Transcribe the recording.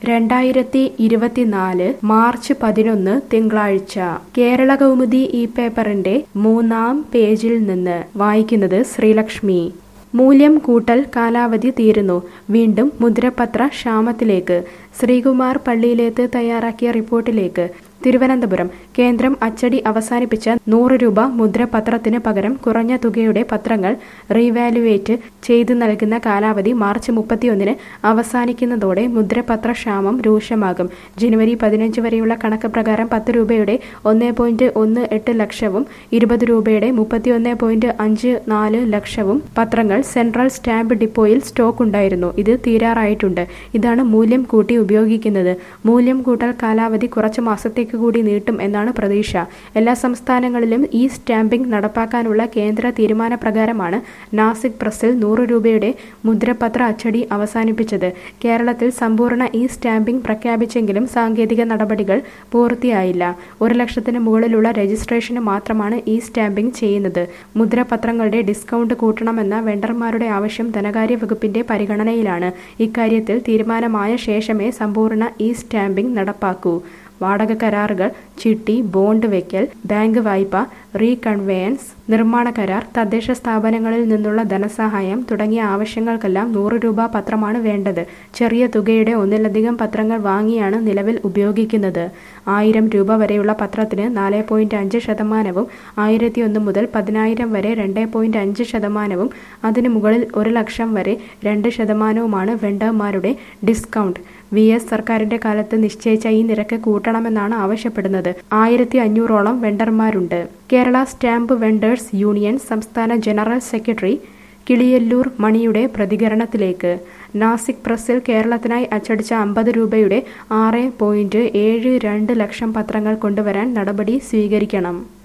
രണ്ടായിരത്തി ഇരുപത്തിനാല് മാർച്ച് പതിനൊന്ന് തിങ്കളാഴ്ച കേരള കൗമുദി ഈ പേപ്പറിന്റെ മൂന്നാം പേജിൽ നിന്ന് വായിക്കുന്നത് ശ്രീലക്ഷ്മി മൂല്യം കൂട്ടൽ കാലാവധി തീരുന്നു വീണ്ടും മുദ്രപത്ര ക്ഷാമത്തിലേക്ക് ശ്രീകുമാർ പള്ളിയിലേത്ത് തയ്യാറാക്കിയ റിപ്പോർട്ടിലേക്ക് തിരുവനന്തപുരം കേന്ദ്രം അച്ചടി അവസാനിപ്പിച്ച നൂറ് രൂപ മുദ്രപത്രത്തിന് പകരം കുറഞ്ഞ തുകയുടെ പത്രങ്ങൾ റീവാലുവേറ്റ് ചെയ്തു നൽകുന്ന കാലാവധി മാർച്ച് മുപ്പത്തിയൊന്നിന് അവസാനിക്കുന്നതോടെ മുദ്രപത്ര ക്ഷാമം രൂക്ഷമാകും ജനുവരി പതിനഞ്ച് വരെയുള്ള കണക്ക് പ്രകാരം പത്ത് രൂപയുടെ ഒന്ന് പോയിന്റ് ഒന്ന് എട്ട് ലക്ഷവും ഇരുപത് രൂപയുടെ മുപ്പത്തിയൊന്ന് പോയിന്റ് അഞ്ച് നാല് ലക്ഷവും പത്രങ്ങൾ സെൻട്രൽ സ്റ്റാമ്പ് ഡിപ്പോയിൽ സ്റ്റോക്ക് ഉണ്ടായിരുന്നു ഇത് തീരാറായിട്ടുണ്ട് ഇതാണ് മൂല്യം കൂട്ടി ഉപയോഗിക്കുന്നത് മൂല്യം കൂട്ടൽ കാലാവധി കുറച്ച് മാസത്തേക്ക് കൂടി നീട്ടും എന്നാണ് പ്രതീക്ഷ എല്ലാ സംസ്ഥാനങ്ങളിലും ഈ സ്റ്റാമ്പിംഗ് നടപ്പാക്കാനുള്ള കേന്ദ്ര തീരുമാനപ്രകാരമാണ് നാസിക് പ്രസിൽ നൂറ് രൂപയുടെ മുദ്രപത്ര അച്ചടി അവസാനിപ്പിച്ചത് കേരളത്തിൽ സമ്പൂർണ്ണ ഈ സ്റ്റാമ്പിംഗ് പ്രഖ്യാപിച്ചെങ്കിലും സാങ്കേതിക നടപടികൾ പൂർത്തിയായില്ല ഒരു ലക്ഷത്തിന് മുകളിലുള്ള രജിസ്ട്രേഷന് മാത്രമാണ് ഈ സ്റ്റാമ്പിംഗ് ചെയ്യുന്നത് മുദ്രപത്രങ്ങളുടെ ഡിസ്കൗണ്ട് കൂട്ടണമെന്ന വെണ്ടർമാരുടെ ആവശ്യം ധനകാര്യ വകുപ്പിന്റെ പരിഗണനയിലാണ് ഇക്കാര്യത്തിൽ തീരുമാനമായ ശേഷമേ സമ്പൂർണ്ണ ഈ സ്റ്റാമ്പിംഗ് നടപ്പാക്കൂ വാടക കരാറുകൾ ചിട്ടി ബോണ്ട് വയ്ക്കൽ ബാങ്ക് വായ്പ റീകൺവേയൻസ് നിർമ്മാണ കരാർ തദ്ദേശ സ്ഥാപനങ്ങളിൽ നിന്നുള്ള ധനസഹായം തുടങ്ങിയ ആവശ്യങ്ങൾക്കെല്ലാം നൂറ് രൂപ പത്രമാണ് വേണ്ടത് ചെറിയ തുകയുടെ ഒന്നിലധികം പത്രങ്ങൾ വാങ്ങിയാണ് നിലവിൽ ഉപയോഗിക്കുന്നത് ആയിരം രൂപ വരെയുള്ള പത്രത്തിന് നാല് പോയിന്റ് അഞ്ച് ശതമാനവും ആയിരത്തി ഒന്ന് മുതൽ പതിനായിരം വരെ രണ്ട് പോയിന്റ് അഞ്ച് ശതമാനവും അതിനു മുകളിൽ ഒരു ലക്ഷം വരെ രണ്ട് ശതമാനവുമാണ് വെണ്ടർമാരുടെ ഡിസ്കൗണ്ട് വി എസ് സർക്കാരിന്റെ കാലത്ത് നിശ്ചയിച്ച ഈ നിരക്ക് കൂട്ടണമെന്നാണ് ആവശ്യപ്പെടുന്നത് ആയിരത്തി അഞ്ഞൂറോളം വെണ്ടർമാരുണ്ട് കേരള സ്റ്റാമ്പ് വെണ്ടേഴ്സ് യൂണിയൻ സംസ്ഥാന ജനറൽ സെക്രട്ടറി കിളിയല്ലൂർ മണിയുടെ പ്രതികരണത്തിലേക്ക് നാസിക് പ്രസിൽ കേരളത്തിനായി അച്ചടിച്ച അമ്പത് രൂപയുടെ ആറ് പോയിന്റ് ഏഴ് രണ്ട് ലക്ഷം പത്രങ്ങൾ കൊണ്ടുവരാൻ നടപടി സ്വീകരിക്കണം